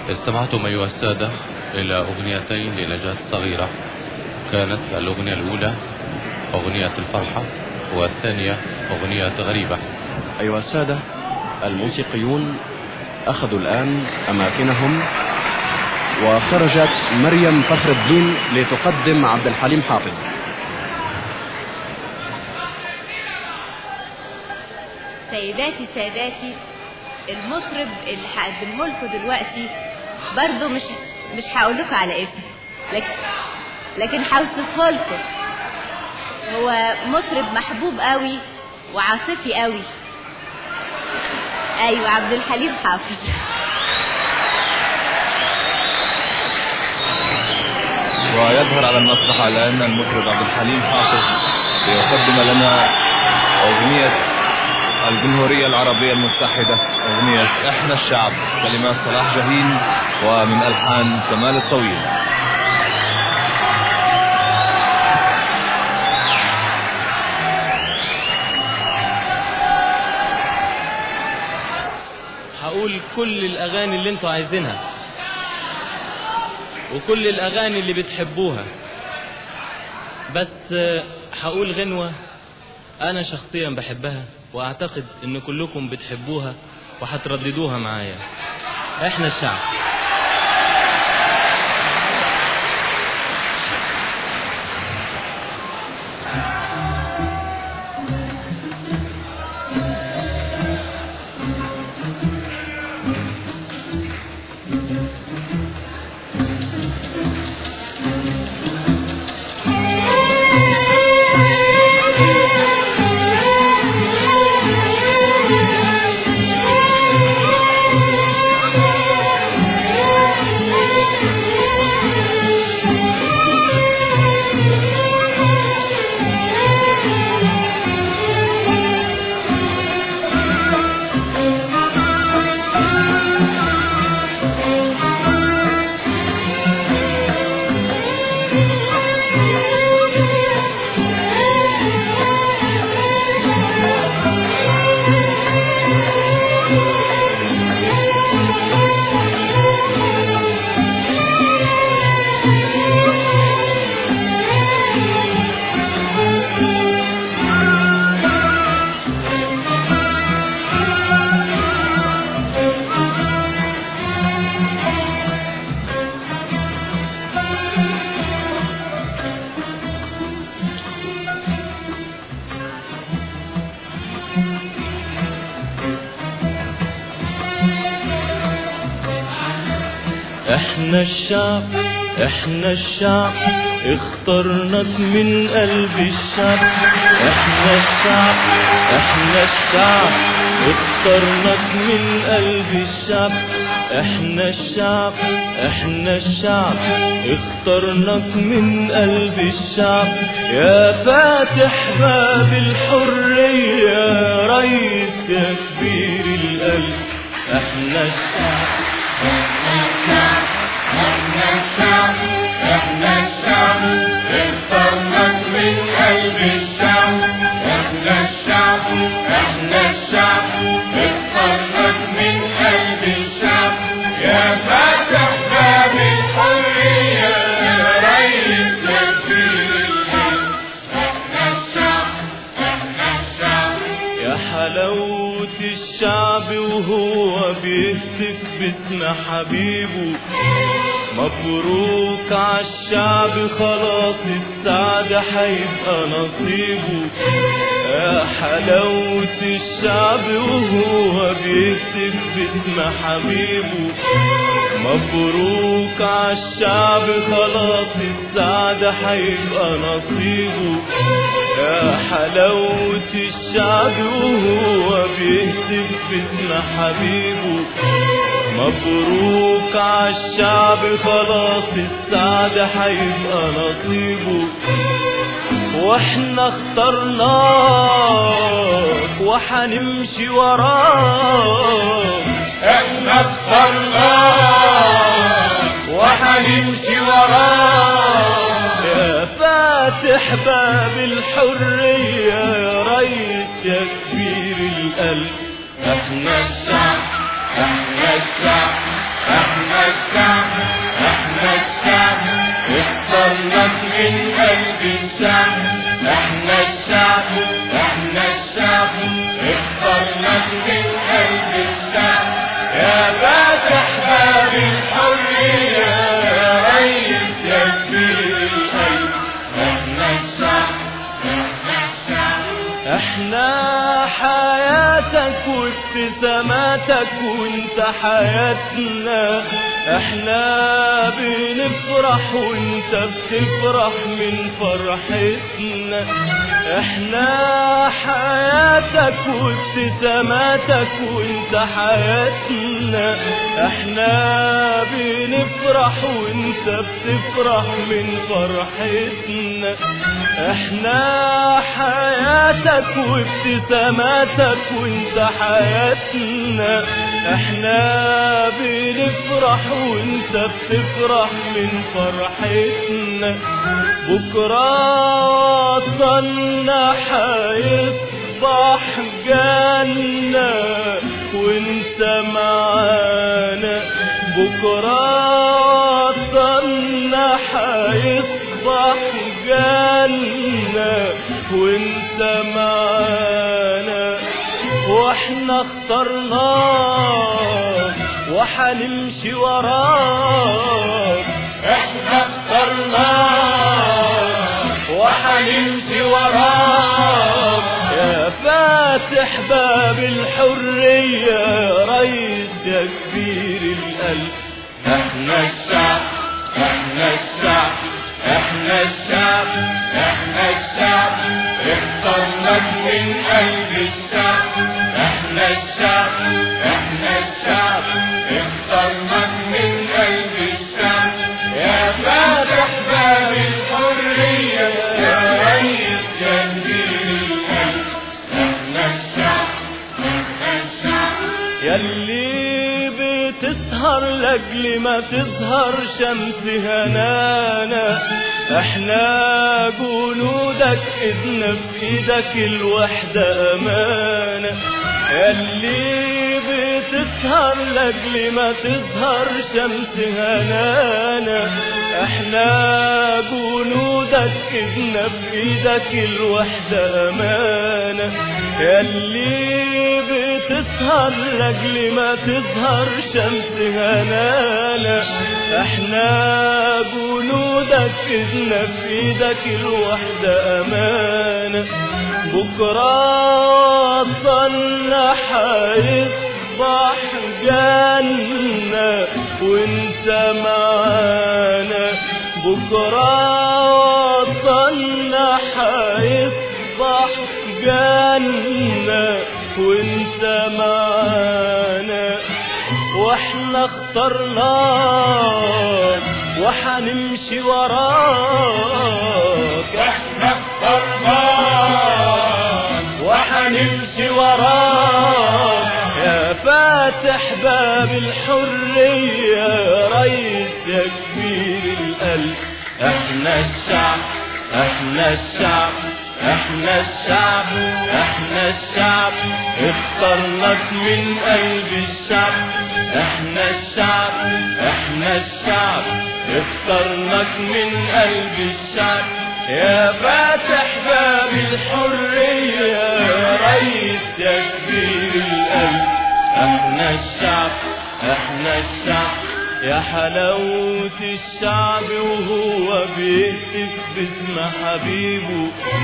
استمعتم أيها السادة إلى أغنيتين لنجاة صغيرة كانت الأغنية الأولى أغنية الفرحة والثانية أغنية غريبة أيها السادة الموسيقيون أخذوا الآن أماكنهم وخرجت مريم فخر الدين لتقدم عبد الحليم حافظ سيداتي ساداتي المطرب اللي هقدمه لكم دلوقتي برضه مش مش هقول لكم على اسمه لكن لكن هوصفه لكم هو مطرب محبوب قوي وعاطفي قوي ايوه عبد الحليم حافظ ويظهر على المسرح الآن المطرب عبد الحليم حافظ ليقدم لنا أغنية الجمهورية العربية المتحدة أغنية إحنا الشعب كلمات صلاح جاهين ومن ألحان كمال الطويل هقول كل الأغاني اللي انتوا عايزينها وكل الأغاني اللي بتحبوها بس آه، هقول غنوة أنا شخصيا بحبها وأعتقد إن كلكم بتحبوها وهترددوها معايا إحنا الشعب احنا الشعب احنا الشعب اخترناك من قلب الشعب احنا الشعب احنا الشعب اخترناك من قلب الشعب احنا الشعب احنا الشعب اخترناك من قلب الشعب يا فاتح باب الحرية يا ريس يا كبير القلب احنا الشعب يا حلاوة الشعب وهو بيهتف باسم حبيبه مبروك عالشعب خلاص السعد هيبقى نصيبه يا حلاوة الشعب وهو بيهتف باسم حبيبه مبروك عالشعب خلاص السعد هيبقى نصيبه يا حلاوة الشعب وهو بيهتف باسم حبيبه مبروك عالشعب خلاص السعد هيبقى نصيبه واحنا اخترناك وحنمشي وراك احنا اخترناك وحنمشي وراك يا فاتح باب الحرية يا ريس يا كبير القلب احنا الشعب احنا الشعب احنا الشعب اخترناك من قلب الشعب احنا الشعب احنا الشعب اخترناك من قلب الشعب يا فاتح باب الحرية يا ريس يا كبير القلب احنا الشعب احنا الشعب احنا حياتك وابتساماتك وانت حياتنا احنا بنفرح وانت بتفرح من فرحتنا احنا حياتك وابتساماتك وانت حياتنا احنا بنفرح وانت بتفرح من فرحتنا احنا حياتك وابتساماتك وانت حياتنا احنا بنفرح وانت بتفرح من فرحتنا بكرة وطننا حيصبح جنة وانت معانا بكرة وطننا حيصبح جنة وانت معانا واحنا اخترناك وحنمشي وراك احنا اخترناك وحنمشي وراك يا فاتح باب الحرية يا ريس يا كبير القلب احنا الشعب احنا الشعب احنا الشعب احنا الشعب اخترناك من قلب الشعب احنا الشعب احنا الشعب اخترناك من قلب الشعب يا فاتح باب الحرية يا ريس يا كبير القلب احنا الشعب احنا الشعب يلي بتسهر لاجل ما تظهر شمس هنانا احنا جنودك ايدنا في ايدك الوحدة امانة يلي بتسهر لاجل ما تظهر شمس هنانا احنا جنودك ايدنا في ايدك الوحدة امانة يلي بتسهر لاجل ما تظهر شمس هنانا احنا جنودك ايدنا في ايدك الوحدة امانة بكرة وطننا حيصبح جنة وانت معانا بكرة وطننا حيصبح جنة وانت معانا واحنا اخترناك وحنمشي وراك احنا اخترناك وحنمشي وراك يا فاتح باب الحرية يا ريس يا كبير القلب احنا الشعب احنا الشعب احنا الشعب احنا الشعب اخترناك من قلب الشعب احنا الشعب احنا الشعب اخترناك من قلب الشعب يا فاتح باب الحرية يا ريس يا كبير القلب احنا الشعب احنا الشعب يا حلاوة الشعب وهو بيهتف باسم حبيبه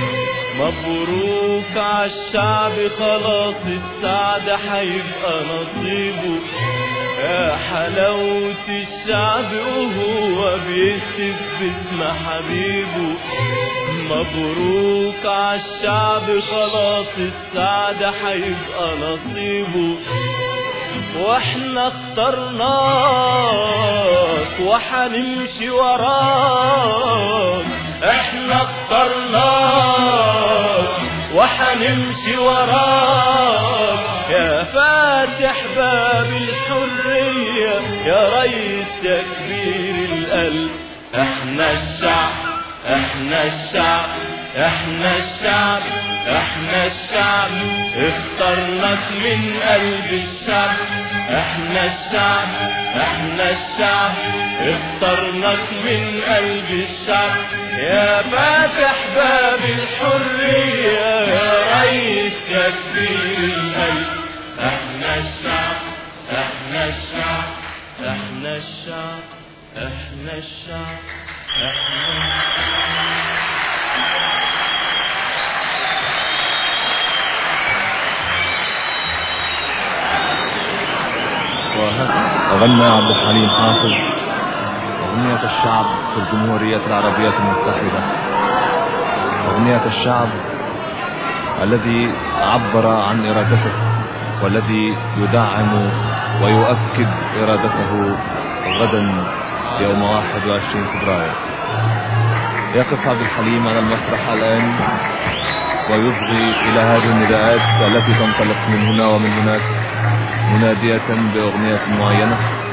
مبروك عالشعب خلاص السعد هيبقى نصيبه يا حلاوة الشعب وهو بيهتف باسم حبيبه مبروك عالشعب خلاص السعد هيبقى نصيبه واحنا اخترناك وحنمشي وراك احنا اخترناك وحنمشي وراك يا فاتح باب الحرية يا ريس يا كبير القلب احنا الشعب احنا الشعب احنا الشعب احنا الشعب اخترناك من قلب الشعب احنا الشعب احنا الشعب اخترناك من قلب الشعب يا فاتح باب الحرية يا ريس يا كبير القلب احنا الشعب احنا الشعب احنا الشعب احنا الشعب احنا وغنى عبد الحليم حافظ أغنية الشعب في الجمهورية العربية المتحدة أغنية الشعب الذي عبر عن إرادته والذي يدعم ويؤكد إرادته غدا يوم 21 فبراير يقف عبد الحليم على المسرح الآن ويصغي إلى هذه النداءات التي تنطلق من هنا ومن هناك منادية بأغنية معينة